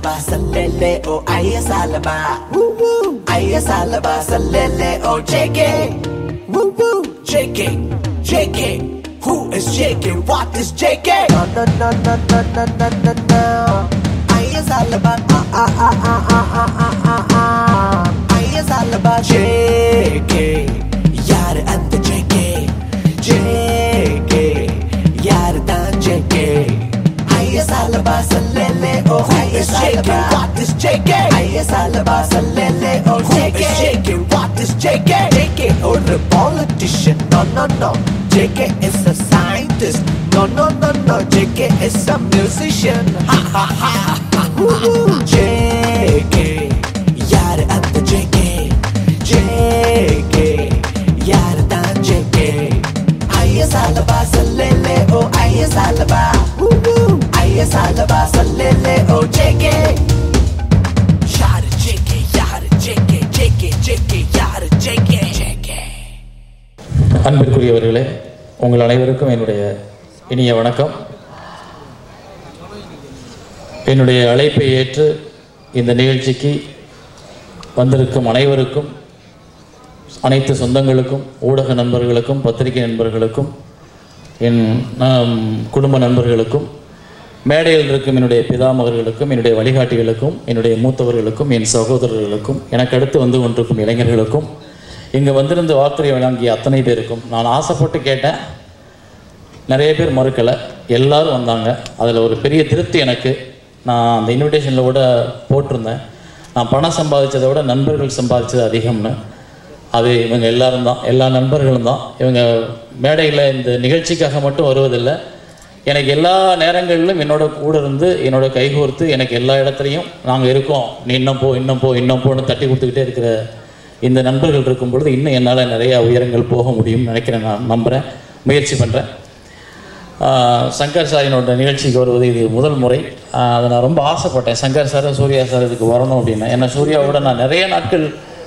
salaba salele oh aya salaba woo woo aya salaba salele oh JK woo woo JK JK who is JK what is JK no no no no no no no no no aya salaba ah ah ah ah ah ah ah ah ah aya salaba JK யார் அந்த JK JK யார் தான் JK is அலபா சல்லலே ஓ is JK what is JK is அலபா சல்லலே ஓ JK JK what is JK JK ஒரு politician no no no JK is a scientist no no no no JK is a musician ha ha ha Woo-hoo. JK யார் அந்த JK JK யார் தான் JK is அலபா சல்லலே ஓ is அலபா is அலபா சல்லலே ஓ JK யார் JK யார் JK JK JK யார் JK JK அன்பிற்குரியவர்களே உங்கள் அனைவருக்கும் என்னுடைய இனிய வணக்கம் என்னுடைய அழைப்பை ஏற்று இந்த நிகழ்ச்சிக்கு வந்திருக்கும் அனைவருக்கும் அனைத்து சொந்தங்களுக்கும் ஊடக நண்பர்களுக்கும் பத்திரிகை நண்பர்களுக்கும் என் ஆம், குடும்ப நண்பர்களுக்கும் மேடையில் இருக்கும் என்னுடைய பிதாமகர்களுக்கும் என்னுடைய வழிகாட்டிகளுக்கும் என்னுடைய மூத்தவர்களுக்கும் என் சகோதரர்களுக்கும் எனக்கு அடுத்து வந்து கொண்டிருக்கும் இளைஞர்களுக்கும் இங்கே வந்திருந்து வாக்குரை வழங்கிய அத்தனை பேருக்கும் நான் ஆசைப்பட்டு கேட்டேன் நிறைய பேர் மறுக்கலை எல்லாரும் வந்தாங்க அதில் ஒரு பெரிய திருப்தி எனக்கு நான் அந்த இன்விடேஷனில் கூட போட்டிருந்தேன் நான் பணம் சம்பாதிச்சதை விட நண்பர்கள் சம்பாதிச்சது அதிகம்னு அது இவங்க எல்லாரும் தான் எல்லா நண்பர்களும் தான் இவங்க மேடையில் இந்த நிகழ்ச்சிக்காக மட்டும் வருவதில்லை எனக்கு எல்லா நேரங்களிலும் என்னோட கூட இருந்து என்னோட கைகோர்த்து எனக்கு எல்லா இடத்துலையும் நாங்கள் இருக்கோம் நீ இன்னும் போ இன்னும் போ இன்னும் போன்னு தட்டி கொடுத்துக்கிட்டே இருக்கிற இந்த நண்பர்கள் இருக்கும் பொழுது இன்னும் என்னால் நிறையா உயரங்கள் போக முடியும்னு நினைக்கிறேன் நான் நம்புகிறேன் முயற்சி பண்ணுறேன் ஆஹ் சங்கர் சாரினோட நிகழ்ச்சிக்கு வருவது இது முதல் முறை ஆஹ் அதை நான் ரொம்ப ஆசைப்பட்டேன் சங்கர் சார் சூர்யா சார் இதுக்கு வரணும் அப்படின்னு ஏன்னா சூர்யாவோட நான் நிறைய நாட்கள்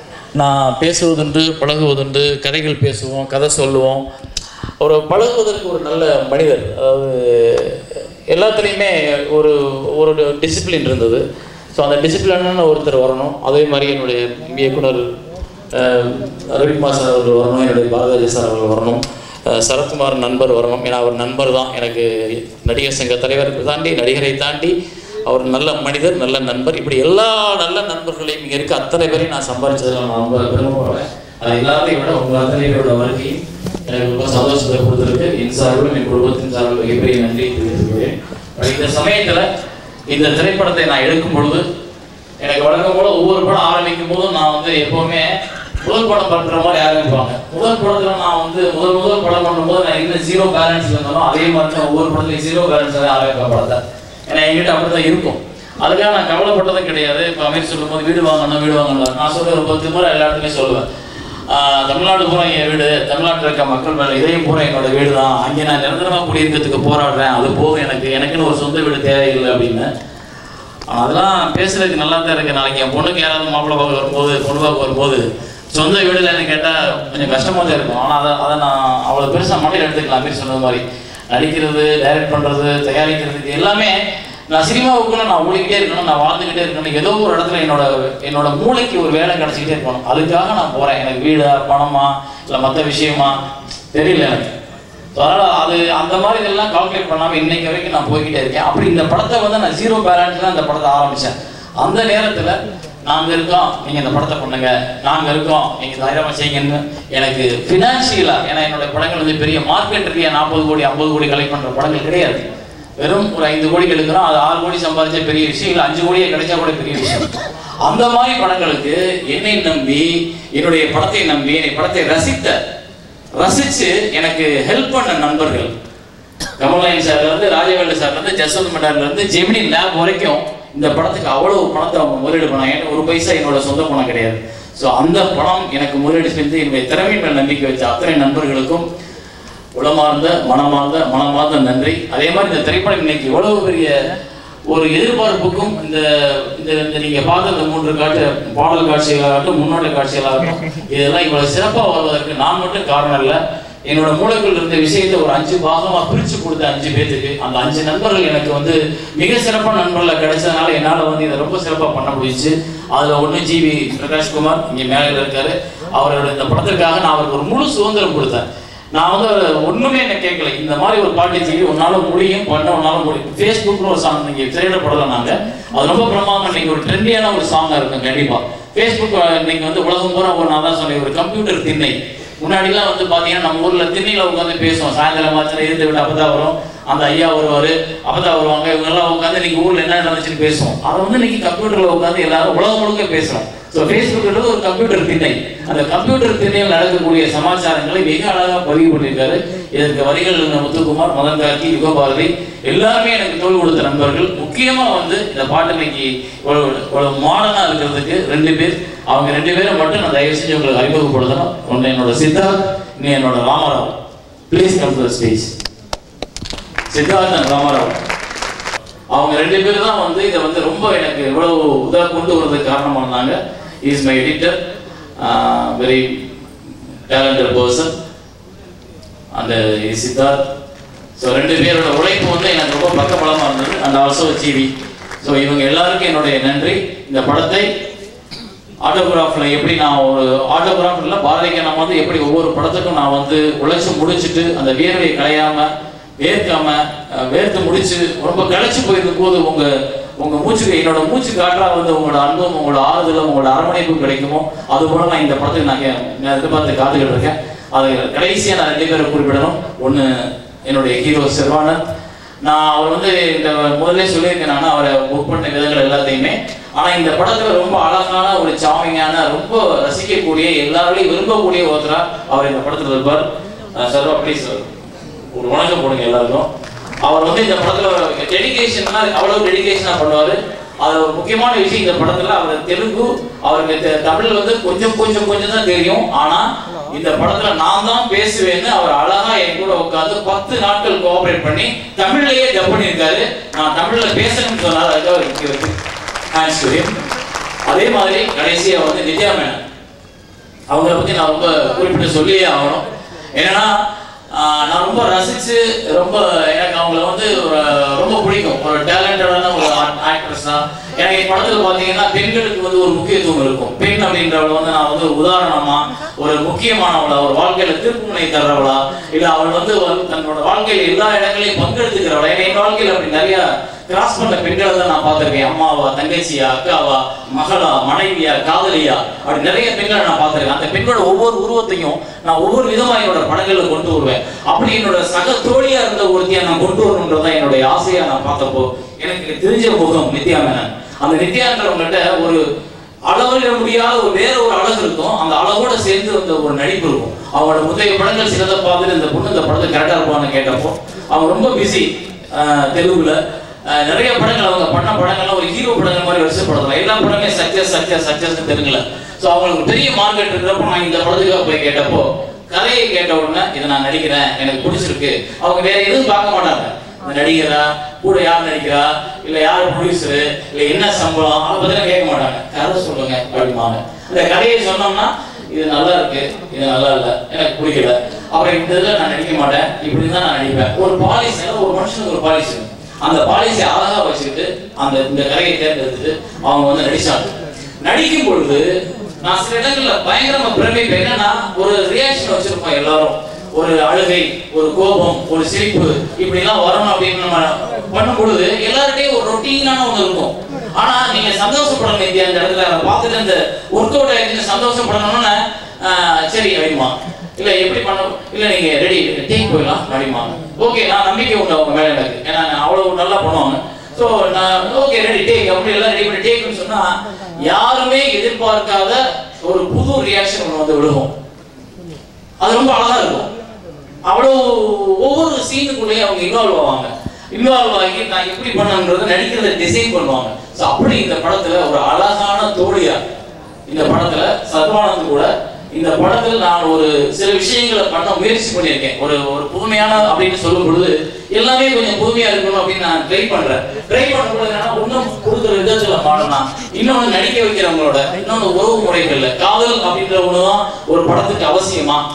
நான் பேசுவதுண்டு பழகுவதுண்டு கதைகள் பேசுவோம் கதை சொல்லுவோம் ஒரு பழகுவதற்கு ஒரு நல்ல மனிதர் அதாவது எல்லாத்துலேயுமே ஒரு ஒரு டிசிப்ளின் இருந்தது ஸோ அந்த டிசிப்ளினான ஒருத்தர் வரணும் அதே மாதிரி என்னுடைய இயக்குனர் அஹ், ரவிக்குமார் சார் அவர்கள் வரணும் என்னுடைய பாரதிராஜா சார் அவர்கள் வரணும் அஹ், சரத்குமார் நண்பர் வரணும் ஏன்னா அவர் நண்பர் தான் எனக்கு நடிகர் சங்க தலைவர் தாண்டி நடிகரை தாண்டி அவர் நல்ல மனிதர் நல்ல நண்பர் இப்படி எல்லா நல்ல நண்பர்களையும் இங்கே இருக்க அத்தனை பேரையும் நான் சம்பாதிச்சதில் நான் ரொம்ப பெருமைப்படுறேன் அது எல்லாத்தையும் விட உங்கள் அத்தனை பேரோட வருகை எனக்கு ரொம்ப சந்தோஷத்தை கொடுத்துருக்கு என் சார்பிலும் என் குடும்பத்தின் சார்பில் மிகப்பெரிய நன்றி தெரிவித்துக்கிறேன் இந்த சமயத்தில் இந்த திரைப்படத்தை நான் எடுக்கும் பொழுது எனக்கு வழக்கம் போல ஒவ்வொரு படம் ஆரம்பிக்கும் போதும் நான் வந்து எப்பவுமே முதல் படம் பண்ற மாதிரி ஆரம்பிப்பாங்க முதல் படத்துல நான் வந்து முதல் முதல் படம் பண்ணும்போது நான் இன்னும் ஜீரோ பேலன்ஸ்ல இருந்தாலும் அதே மாதிரி தான் ஒவ்வொரு படத்துலையும் ஜீரோ பேலன்ஸ் ஆரம்பிப்பேன் படத்தை ஏன்னா என்கிட்ட அப்படிதான் இருக்கும் அதுக்காக நான் கவலைப்பட்டதும் கிடையாது இப்போ அமீர் சொல்லும்போது வீடு வாங்கணும் வீடு வாங்கணும் நான் சொல்ற ஒரு பத்து முறை எல்லா இடத்துலையும் சொல்லுவேன் ஆஹ் தமிழ்நாடு பூரா என் வீடு தமிழ்நாட்டில் இருக்க மக்கள் மேலே இதயம் பூரா என்னோட வீடு தான் அங்கே நான் நிரந்தரமாக குடியிருக்கிறதுக்கு போராடுறேன் அது போதும் எனக்கு எனக்குன்னு ஒரு சொந்த வீடு தேவையில்லை அப்படின்னு ஆனா, அதெல்லாம் பேசுறதுக்கு நல்லா தான் இருக்கு நாளைக்கு என் பொண்ணுக்கு யாராவது மாப்பிள்ளை பார்க்க வரும்போது பொண்ணு பார்க்க வரும்போது சொந்த வீடு இல்லைன்னு கேட்டால் கொஞ்சம் கஷ்டமாக தான் இருக்கும் ஆனால் அதை அதை நான் அவ்வளோ பெருசாக மண்டையில் எடுத்துக்கலாம் அமீர் சொன்னது மாதிரி நடிக்கிறது டைரக்ட் பண்ணுறது தயாரிக்கிறதுக்கு எல்லாமே நான் சினிமாவுக்குள்ள நான் ஓடிக்கிட்டே இருக்கணும் நான் வாழ்ந்துக்கிட்டே இருக்கணும் ஏதோ ஒரு இடத்துல என்னோட என்னோட மூளைக்கு ஒரு வேலை கிடச்சிக்கிட்டே இருக்கணும் அதுக்காக நான் போகிறேன் எனக்கு வீடா பணமா இல்லை மற்ற விஷயமா தெரியல எனக்கு So, அதனால அது அந்த மாதிரி இதெல்லாம் கால்குலேட் பண்ணாம இன்னைக்கு வரைக்கும் நான் போய்கிட்டே இருக்கேன் அப்படி இந்த படத்தை வந்து நான் ஜீரோ பேலன்ஸ்ல அந்த படத்தை ஆரம்பிச்சேன் அந்த நேரத்துல நாங்க இருக்கோம் நீங்க இந்த படத்தை பண்ணுங்க நாங்க இருக்கோம் நீங்க தைரியமா செய்யுங்கன்னு எனக்கு பினான்சியலா ஏன்னா என்னோட படங்கள் வந்து பெரிய மார்க்கெட் ரீதியா நாற்பது கோடி ஐம்பது கோடி கலெக்ட் பண்ற படங்கள் கிடையாது வெறும் ஒரு ஐந்து கோடி எடுக்கிறோம் அது ஆறு கோடி சம்பாதிச்ச பெரிய விஷயம் இல்லை அஞ்சு கோடியே கிடைச்சா கூட பெரிய விஷயம் அந்த மாதிரி படங்களுக்கு என்னை நம்பி என்னுடைய படத்தை நம்பி என்னை படத்தை ரசித்த ரசிச்சு எனக்கு ஹெல்ப் பண்ண நண்பர்கள் கமல்நாயன் சார்ல இருந்து ராஜவேலு சார்ல இருந்து ஜஸ்வந்த் மண்டார்ல இருந்து ஜெமினி லேப் வரைக்கும் இந்த படத்துக்கு அவ்வளவு பணத்தை அவங்க முதலீடு பண்ணாங்க ஏன்னா ஒரு பைசா என்னோட சொந்த பணம் கிடையாது ஸோ அந்த பணம் எனக்கு முதலீடு செஞ்சு என்னுடைய திறமை மேல் நம்பிக்கை வச்ச அத்தனை நண்பர்களுக்கும் உளமார்ந்த மனமார்ந்த மனமார்ந்த நன்றி அதே மாதிரி இந்த திரைப்படம் இன்னைக்கு எவ்வளவு பெரிய ஒரு எதிர்பார்ப்புக்கும் இந்த இந்த இந்த நீங்க பார்த்த இந்த மூன்று காட்டு பாடல் காட்சிகளாகட்டும் முன்னோட்ட காட்சிகளாகட்டும் இதெல்லாம் இவ்வளவு சிறப்பா வருவதற்கு நான் மட்டும் காரணம் இல்லை என்னோட மூளைக்குள்ள இருந்த விஷயத்தை ஒரு அஞ்சு பாகமா பிரிச்சு கொடுத்த அஞ்சு பேத்துக்கு அந்த அஞ்சு நண்பர்கள் எனக்கு வந்து மிக சிறப்பான நண்பர்ல கிடைச்சதுனால என்னால வந்து இதை ரொம்ப சிறப்பா பண்ண முடிஞ்சுச்சு அதுல ஒண்ணு ஜிவி பிரகாஷ்குமார் இங்க மேலே இருக்காரு அவரோட இந்த படத்திற்காக நான் அவருக்கு ஒரு முழு சுதந்திரம் கொடுத்தேன் நான் வந்து அவரை ஒண்ணுமே என்ன கேட்கல இந்த மாதிரி ஒரு பாட்டு ஜிவி உன்னால முடியும் பண்ண உன்னால முடியும் ஃபேஸ்புக்னு ஒரு சாங் நீங்க திரையிடப்படல நாங்க அது ரொம்ப பிரமாதம் நீங்க ஒரு ட்ரெண்டியான ஒரு சாங்கா இருக்கும் கண்டிப்பா ஃபேஸ்புக் நீங்க வந்து உலகம் பூரா ஒரு நான் தான் சொன்னேன் ஒரு கம்ப்யூட்டர் திண்ணை முன்னாடிலாம் வந்து பாத்தீங்கன்னா நம்ம ஊர்ல திண்ணையில உட்காந்து பேசுவோம் சாயந்தரம் ஆச்சுன்னா இருந்து விட்டு அப்பதான் வரும் அந்த ஐயா வருவாரு அப்பதான் வருவாங்க இவங்க எல்லாம் உட்காந்து நீங்க ஊர்ல என்ன நடந்துச்சுன்னு பேசுவோம் அதை வந்து இன்னைக்கு கம்ப்யூட்டர்ல உட்காந்து எல்லாரும் உலகம் முழுக்க பேசுறோம் ஸோ ஃபேஸ்புக்ன்றது ஒரு கம்ப்யூட்டர் திண்ணை அந்த கம்ப்யூட்டர் திண்ணையில் நடக்கக்கூடிய சமாச்சாரங்களை மிக அழகாக பதிவு பண்ணியிருக்காரு இதற்கு வரிகள் இருந்த முத்துக்குமார் மதன் கார்த்தி யுகபாரதி எல்லாருமே எனக்கு தோல் கொடுத்த நண்பர்கள் முக்கியமா வந்து இந்த பாட்டு இன்னைக்கு ஒரு ஒரு மாடர்னா இருக்கிறதுக்கு ரெண்டு பேர் அவங்க ரெண்டு பேரும் மட்டும் நான் தயவு செஞ்சு உங்களுக்கு அறிமுகப்படுத்தணும் ஒன்று என்னோட சித்தார்த் நீ என்னோட Ramarao please come to stage Siddharth and Ramarao அவங்க ரெண்டு பேரும் தான் வந்து இதை வந்து ரொம்ப எனக்கு இவ்வளவு இதா கொண்டு வரதுக்கு காரணமா இருந்தாங்க is my editor very talented person அந்த சித்தார்த் ஸோ ரெண்டு பேரோட உழைப்பு வந்து எனக்கு ரொம்ப பக்கபலமாக இருந்தது அந்த ஆல்சோ ஜிவி ஸோ இவங்க எல்லாருக்கும் என்னுடைய நன்றி இந்த படத்தை ஆட்டோகிராஃபில் எப்படி நான் ஒரு ஆட்டோகிராஃப் இல்லை பாரதிக்கு நம்ம வந்து எப்படி ஒவ்வொரு படத்துக்கும் நான் வந்து உழைச்சு முடிச்சுட்டு அந்த வியர்வை களையாம வேர்க்காம அஹ், வேர்த்து முடிச்சு ரொம்ப களைச்சு போயிருக்கும் போது உங்க உங்க மூச்சுக்கு என்னோட மூச்சு காற்றா வந்து உங்களோட அன்பும் உங்களோட ஆறுதலும் உங்களோட அரவணைப்பும் கிடைக்குமோ அது போல நான் இந்த படத்துக்கு நான் கே- நான் எதிர்பார்த்து காத்துக்கிட்டு இருக்கேன் அது கடைசியா நான் ரெண்டு பேரை குறிப்பிடணும் ஒண்ணு என்னுடைய ஹீரோ செல்வானந்த் நான் அவர் வந்து இந்த முதல்ல சொல்லியிருக்கேன் நான் அவரை புக் பண்ண விதங்கள் எல்லாத்தையுமே ஆனா இந்த படத்துல ரொம்ப அழகான ஒரு சாமிங்கான ரொம்ப ரசிக்கக்கூடிய எல்லாராலையும் விரும்பக்கூடிய ஒருத்தரா அவர் இந்த படத்துல இருப்பார் அஹ் சர்வா ப்ளீஸ் ஒரு வணக்கம் போடுங்க எல்லாருக்கும் அவர் வந்து இந்த படத்துல டெடிகேஷன்னா அவ்வளவு டெடிகேஷனா பண்ணுவாரு அது ஒரு முக்கியமான விஷயம் இந்த படத்துல அவர் தெலுங்கு அவருக்கு தெ- தமிழ் வந்து கொஞ்சம் கொஞ்சம் கொஞ்சம் தான் தெரியும் ஆனா இந்த படத்துல நான் தான் பேசுவேன்னு அவர் அழகா என் கூட உட்கார்ந்து பத்து நாட்கள் கோஆபரேட் பண்ணி தமிழ்லயே டப் பண்ணியிருக்காரு நான் தமிழ்ல பேசணும்னு சொன்னார் அதுக்காக ஒரு தேங்க்ஸ் டு him. அதே மாதிரி கடைசியா வந்து நித்யா மேனன் அவங்கள பத்தி நான் ரொம்ப குறிப்பிட்டு சொல்லியே ஆகணும் என்னன்னா ஆஹ், நான் ரொம்ப ரசிச்சு ரொம்ப எனக்கு அவங்கள வந்து ஒரு ரொம்ப பிடிக்கும் ஒரு டேலண்டடான ஒரு ஆக்ட்ரஸ் தான் எனக்கு இந்த படத்துல பாத்தீங்கன்னா பெண்களுக்கு வந்து ஒரு முக்கியத்துவம் இருக்கும் பெண் அப்படின்றவள வந்து நான் வந்து ஒரு உதாரணமா ஒரு முக்கியமானவளா ஒரு வாழ்க்கையில திருப்புமுனை தர்றவளா இல்ல அவள் வந்து ஒரு- தன்னோட வாழ்க்கையில எல்லா இடங்களையும் பங்கெடுத்துக்கிறவளா ஏன்னா என் வாழ்க்கையில அப்படி நிறைய கிராஸ் பண்ண பெண்களை தான் நான் பார்த்திருக்கேன் அம்மாவா தங்கச்சியா அக்காவா மகளா மனைவியா காதலியா அப்படி நிறைய பெண்களை நான் பார்த்திருக்கேன் அந்த பெண்ணோட ஒவ்வொரு உருவத்தையும் நான் ஒவ்வொரு விதமா என்னோட படங்கள்ல கொண்டு வருவேன் அப்படி என்னோட சக தோழியா இருந்த ஒருத்தியா நான் கொண்டு வரணுன்றதான் என்னுடைய ஆசையா நான் பார்த்தப்போ எனக்கு தெரிஞ்ச முகம் நித்யா மேனன் அந்த நித்யான்றவங்ககிட்ட ஒரு அளவிட முடியாத ஒரு வேற ஒரு அழகு இருக்கும் அந்த அழகோட சேர்ந்து அந்த ஒரு நடிப்பு இருக்கும் அவங்களோட முந்தைய படங்கள் சிலதை பார்த்துட்டு இந்த பொண்ணு இந்த படத்தை கரெக்டா இருப்பான்னு கேட்டப்போ அவங்க ரொம்ப பிஸி தெலுங்குல அஹ், நிறைய படங்கள் அவங்க பண்ண படங்கள்லாம் ஒரு ஹீரோ படங்கள் மாதிரி வருஷப்படுத்தலாம் எல்லா படமே சக்சஸ் சக்சஸ் சக்சஸ் தெலுங்குல ஸோ அவங்களுக்கு பெரிய மார்க்கெட் இருக்கிறப்போ நான் இந்த படத்துக்காக போய் கேட்டப்போ கதையை கேட்ட உடனே இதை நான் நடிக்கிறேன் எனக்கு பிடிச்சிருக்கு அவங்க வேற எதுவும் பார்க்க மாட்டாங்க இந்த நடிகரா கூட யார் நடிக்கிறா இல்ல யார் ப்ரொடியூசரு இல்ல என்ன சம்பளம் அதை பத்தி கேட்க மாட்டாங்க கதை சொல்லுங்க அப்படிம்பாங்க இந்த கதையை சொன்னோம்னா இது நல்லா இருக்கு இது நல்லா இல்ல எனக்கு பிடிக்கல அப்புறம் இந்த இதுல நான் நடிக்க மாட்டேன் இப்படி தான் நான் நடிப்பேன் ஒரு பாலிசி ஒரு மனுஷனுக்கு ஒரு பாலிசி அந்த பாலிசி அழகா வச்சுக்கிட்டு அந்த இந்த கதையை தேர்ந்தெடுத்துட்டு அவங்க வந்து நடிச்சாங்க நடிக்கும் பொழுது நான் சில இடங்கள்ல பயங்கரமா பிரமிப்பேன் என்னன்னா ஒரு ரியாக்ஷன் வச்சிருப்போம் எல்லாரும் ஒரு அழுகை ஒரு கோபம் ஒரு சிரிப்பு இப்படி எல்லாம் வரணும் அப்படின்னு நம்ம பண்ணும் பொழுது எல்லார்கிட்டயும் ஒரு ரொட்டீனான ஒண்ணு இருக்கும் ஆனா நீங்க சந்தோஷப்படணும் இந்தியா இந்த இடத்துல அதை பார்த்துட்டு அந்த ஒர்க் அவுட் ஆயிடுச்சு சந்தோஷப்படணும்னு ஆஹ், சரி அப்படிமா இல்ல எப்படி பண்ண இல்ல நீங்க ரெடி டேக் போயிடலாம் அப்படிமா ஓகே நான் நம்பிக்கை உண்டு அவங்க மேல எனக்கு ஏன்னா நான் அவ்வளவு நல்லா பண்ணுவாங்க ஸோ நான் ஓகே ரெடி டேக் அப்படி எல்லாம் ரெடி பண்ணி டேக்னு சொன்னா யாருமே எதிர்பார்க்காத ஒரு புது ரியாக்ஷன் ஒன்று வந்து விழுகும் அது ரொம்ப அழகா இருக்கும் அவ்வளோ ஒவ்வொரு சீனுக்குள்ளேயும் அவங்க இன்வால்வ் ஆவாங்க இன்வால்வ் ஆகி நான் எப்படி பண்ணணுன்றத நடிக்கிறத டிசைன் பண்ணுவாங்க ஸோ அப்படி இந்த படத்துல ஒரு அழகான தோழியா இந்த படத்துல சத்வானந்த் கூட இந்த படத்துல நான் ஒரு சில விஷயங்களை பண்ண முயற்சி பண்ணியிருக்கேன் ஒரு ஒரு புதுமையான அப்படின்னு சொல்லும் பொழுது எல்லாமே கொஞ்சம் புதுமையா இருக்கணும் அப்படின்னு நான் ட்ரை பண்றேன் ட்ரை பண்ணும்போது என்னன்னா இன்னும் கொடுக்குற விதத்துல மாறலாம் இன்னொன்னு நடிக்க வைக்கிறவங்களோட இன்னொன்னு உறவு முறைகள்ல காதல் அப்படின்ற ஒண்ணுதான் ஒரு படத்துக்கு அவசியமா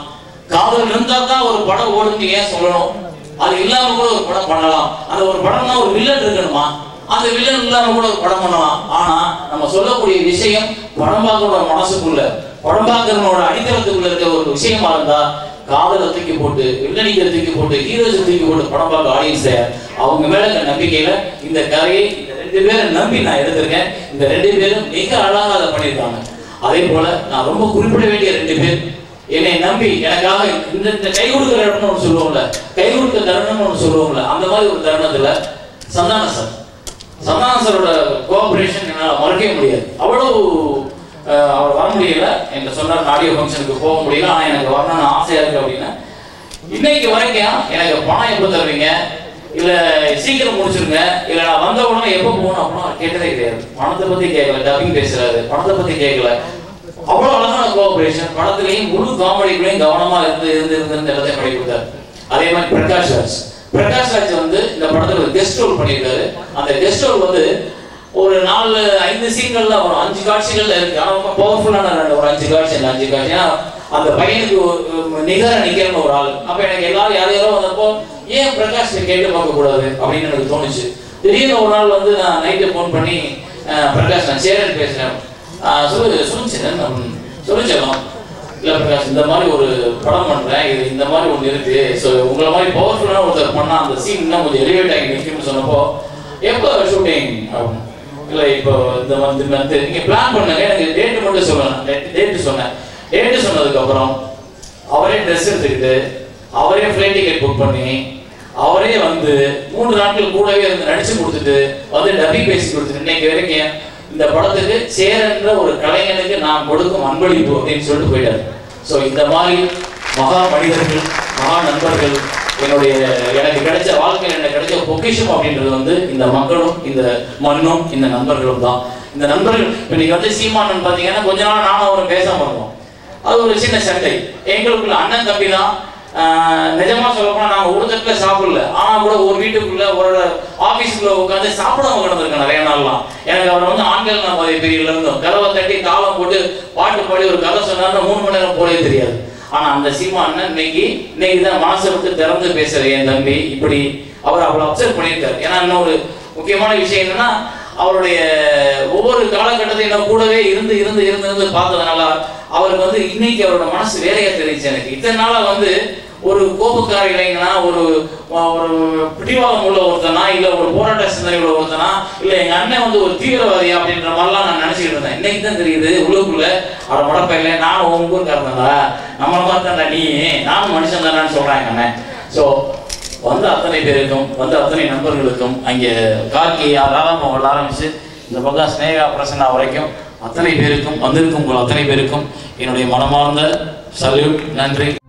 காதல் இருந்தா தான் ஒரு படம் ஓடுன்னு ஏன் சொல்லணும் அது இல்லாம கூட ஒரு படம் பண்ணலாம் அந்த ஒரு படம்னா ஒரு வில்லன் இருக்கணுமா அந்த வில்லன் இல்லாம கூட ஒரு படம் பண்ணலாம் ஆனா நம்ம சொல்லக்கூடிய விஷயம் படம் பார்க்கறோட மனசுக்குள்ள படம் பார்க்கறவனோட அடித்தளத்துக்குள்ள இருக்க ஒரு விஷயமா இருந்தா காதலை தூக்கி போட்டு வில்லனிக்க தூக்கி போட்டு ஹீரோஸ் தூக்கி போட்டு படம் பார்க்க ஆடியன்ஸ் அவங்க மேல இருக்க நம்பிக்கையில இந்த கதையை இந்த ரெண்டு பேரை நம்பி நான் எடுத்திருக்கேன் இந்த ரெண்டு பேரும் மிக அழகா அதை பண்ணியிருக்காங்க அதே போல நான் ரொம்ப குறிப்பிட வேண்டிய ரெண்டு பேர் என்னை நம்பி எனக்காக இந்த இந்த கை கொடுக்குற இடம்னு ஒன்று சொல்லுவோம்ல கை கொடுக்க தருணம்னு ஒன்று சொல்லுவோம்ல அந்த மாதிரி ஒரு தருணத்துல சந்தான சார் சந்தான சாரோட கோஆபரேஷன் என்னால் மறக்கவே முடியாது அவ்வளவு அஹ், அவர் வர முடியல என்கிட்ட சொன்னார் ஆடியோ ஃபங்க்ஷனுக்கு போக முடியல ஆனால் எனக்கு வரணும்னு ஆசையா இருக்கு அப்படின்னா இன்னைக்கு வரைக்கும் எனக்கு பணம் எப்போ தருவீங்க இல்ல சீக்கிரம் முடிச்சிருங்க இல்ல நான் வந்த உடனே எப்போ போகணும் அப்படின்னா கேட்டதே கிடையாது பணத்தை பத்தி கேட்கல டப்பிங் பேசுறாரு பணத்தை பத்தி கேட்கல அவ்வளவு அழகான கோஆபரேஷன் படத்துலயும் முழு காமெடிக்குள்ளயும் கவனமா இருந்து இருந்து இருந்து இந்த இடத்தை பண்ணி கொடுத்தாரு அதே மாதிரி பிரகாஷ் ராஜ் பிரகாஷ் ராஜ் வந்து இந்த படத்துல ஒரு கெஸ்ட் ரோல் பண்ணியிருக்காரு அந்த கெஸ்ட் ரோல் வந்து ஒரு நாலு ஐந்து சீன்கள்ல வரும் அஞ்சு காட்சிகள்ல இருக்கு ஆனா ரொம்ப பவர்ஃபுல்லான ரெண்டு ஒரு அஞ்சு காட்சி அந்த அஞ்சு காட்சி ஏன்னா அந்த பையனுக்கு ஒரு நிகர நிக்கிறன்னு ஒரு ஆள் அப்ப எனக்கு எல்லாரும் யார் யாரோ வந்தப்போ ஏன் பிரகாஷ் கேட்டு பார்க்க கூடாது அப்படின்னு எனக்கு தோணுச்சு திடீர்னு ஒரு நாள் வந்து நான் நைட்டு ஃபோன் பண்ணி அஹ், பிரகாஷ் நான் சேரன் பேசுறேன் அஹ், சொல்லு சொல்லுச்சு சொல்லுச்சலாம் இல்ல பிரகாஷ் இந்த மாதிரி ஒரு படம் பண்றேன் இது இந்த மாதிரி ஒண்ணு இருக்கு ஸோ உங்களை மாதிரி பவர்ஃபுல்லான ஒருத்தர் பண்ணா அந்த சீன் இன்னும் கொஞ்சம் எலிவேட் ஆகி நிற்கும்னு சொன்னப்போ எப்போ ஷூட்டிங் அப்படின்னு இல்ல இப்போ இந்த வந்து வந்து நீங்க பிளான் பண்ணுங்க எனக்கு டேட் மட்டும் சொல்லணும் டேட் சொன்னேன் டேட் சொன்னதுக்கு அப்புறம் அவரே ட்ரெஸ் எடுத்துக்கிட்டு அவரே ஃப்ளைட் டிக்கெட் புக் பண்ணி அவரே வந்து மூன்று நாட்கள் கூடவே இருந்து நடிச்சு கொடுத்துட்டு வந்து டப்பி பேசி கொடுத்துட்டு இன்னைக்கு வரைக்கும் இந்த படத்துக்கு சேரன்ற ஒரு கலைஞனுக்கு நான் கொடுக்கும் அன்பளிப்பு அப்படின்னு சொல்லிட்டு போயிட்டாரு ஸோ இந்த மாதிரி மகா மனிதர்கள் மகா நண்பர்கள் என்னுடைய எனக்கு கிடைச்ச வாழ்க்கையில் எனக்கு கிடைச்ச பொக்கிஷம் அப்படின்றது வந்து இந்த மக்களும் இந்த மண்ணும் இந்த நண்பர்களும் தான் இந்த நண்பர்கள் இப்போ நீங்க வந்து சீமானன் பார்த்தீங்கன்னா கொஞ்ச நாள் நானும் அவரும் பேசாம இருந்தோம் அது ஒரு சின்ன சண்டை எங்களுக்குள்ள அண்ணன் தம்பி தான் ஆஹ் நிஜமா சொல்லப்போனா நாங்க ஒரு தட்டுல சாப்பிடல ஆனா கூட ஒரு வீட்டுக்குள்ள ஒரு ஆபீஸ்க்குள்ள உட்காந்து சாப்பிடாம கிடந்திருக்கேன் நிறைய நாள்லாம் எனக்கு அவர் வந்து ஆண்கள் நம்ம பிரிவுல இருந்தோம் கதவை தட்டி தாளம் போட்டு பாட்டு பாடி ஒரு கதை சொன்னாருன்னா மூணு மணி நேரம் போலே தெரியாது ஆனா அந்த சீமா அண்ணன் இன்னைக்கு இன்னைக்கு தான் மனசை விட்டு திறந்து பேசுற என் தம்பி இப்படி அவர் அவ்வளவு அப்செட் பண்ணியிருக்காரு ஏன்னா இன்னொரு முக்கியமான விஷயம் என்னன்னா அவருடைய ஒவ்வொரு காலகட்டத்தையும் நான் கூடவே இருந்து இருந்து இருந்து இருந்து பார்த்ததுனால அவருக்கு வந்து இன்னைக்கு அவரோட மனசு வேலையா தெரிஞ்சு எனக்கு இத்தனை நாளா வந்து ஒரு கோபக்கார இளைஞனா ஒரு ஒரு பிடிவாதம் உள்ள ஒருத்தனா இல்ல ஒரு போராட்ட சிந்தனை உள்ள ஒருத்தனா இல்ல எங்க அண்ணன் வந்து ஒரு தீவிரவாதி அப்படின்ற மாதிரிலாம் நான் நினைச்சிட்டு இருந்தேன் இன்னைக்கு தான் தெரியுது உள்ளுக்குள்ள அவட மடப்பையில நானும் உங்க ஊருக்காரன்டா நம்மள மாதிரி தான்டா நீ நானும் மனுஷன் தானு சொல்றாங்க அண்ணன் ஸோ வந்த அத்தனை பேருக்கும் வந்த அத்தனை நண்பர்களுக்கும் அங்கே கார்கி ராதாமோகன் ஆரம்பிச்சு இந்த பக்கம் ஸ்னேகா பிரசன்னா வரைக்கும் அத்தனை பேருக்கும் வந்திருக்கும் உங்கள் அத்தனை பேருக்கும் என்னுடைய மனமார்ந்த சல்யூட் நன்றி